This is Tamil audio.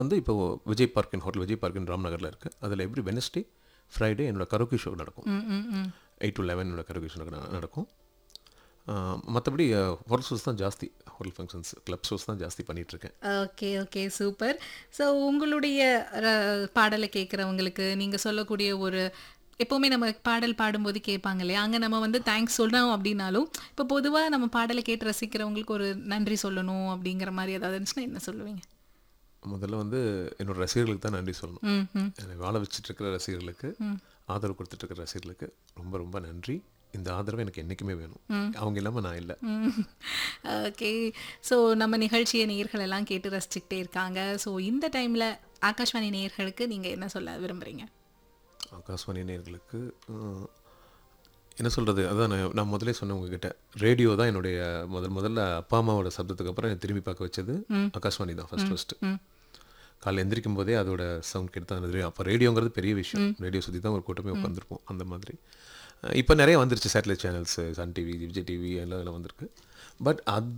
வந்து இப்போ Vijay park inn hotel Vijay park inn ராம்நகரில் இருக்குது அதில் எவ்ரி வெனஸ்டே ஃப்ரைடே என்னோட கரோக்கி ஷோ நடக்கும் ம் ம் ம் எயிட் டு லெவன் என்னோட கரோக்கி ஷோ நடக்கும் மற்றபடி ஹோட்டல் ஷோஸ் தான் ஜாஸ்தி ஹோட்டல் ஃபங்க்ஷன்ஸ் கிளப் ஷோஸ் தான் ஜாஸ்தி பண்ணிகிட்ருக்கேன் ஓகே ஓகே சூப்பர் ஸோ உங்களுடைய ர- பாடலை கேட்குறவங்களுக்கு நீங்கள் சொல்லக்கூடிய ஒரு எப்போவுமே நம்ம பாடல் பாடும்போது கேட்பாங்க இல்லையா அங்கே நம்ம வந்து தேங்க்ஸ் சொல்கிறோம் அப்படின்னாலும் இப்போ பொதுவாக நம்ம பாடலை கேட்டு ரசிக்கிறவங்களுக்கு ஒரு நன்றி சொல்லணும் அப்படிங்கிற மாதிரி ஏதாவது இருந்துச்சுன்னா என்ன சொல்லுவீங்க முதல்ல வந்து என்னோட ரசிகர்களுக்கு தான் நன்றி சொல்லணும் ம் ம் என்னை வாழ வச்சுட்டு இருக்கிற ரசிகர்களுக்கு ஆதரவு கொடுத்துட்டு இருக்கிற ரசிகர்களுக்கு ரொம்ப ரொம்ப நன்றி இந்த ஆதரவு எனக்கு என்றைக்குமே வேணும் அவங்க இல்லாமல் நான் இல்லை ஓகே ஸோ நம்ம நிகழ்ச்சியை நேயர்கள் எல்லாம் கேட்டு ரசிச்சுக்கிட்டே இருக்காங்க ஸோ இந்த டைமில் ஆகாஷ்வாணி நேயர்களுக்கு நீங்கள் என்ன சொல்ல விரும்புகிறீங்க ஆகாஷ்வாணி நேயர்களுக்கு அஹ், என்ன சொல்கிறது அதான் நான் நான் முதல்ல சொன்னேன் உங்ககிட்ட ரேடியோ தான் என்னுடைய முதல் முதல்ல அப்பா அம்மாவோட சப்தத்துக்கு அப்புறம் என்னை திரும்பி பார்க்க வச்சது ஆகாஷ்வாணி தான் ஃபர்ஸ்ட் ஃபர்ஸ்ட் ம் காலைல எந்திரிக்கும் போதே அதோட சவுண்ட் கேட்டு தான் அது அப்போ ரேடியோங்கிறது பெரிய விஷயம் ரேடியோ சுற்றி தான் ஒரு கூட்டமே உட்காந்துருப்போம் அந்த மாதிரி இப்போ நிறைய வந்துருச்சு satellite channels sun TV Vijay TV எல்லாம் எல்லாம் வந்திருக்கு பட் அது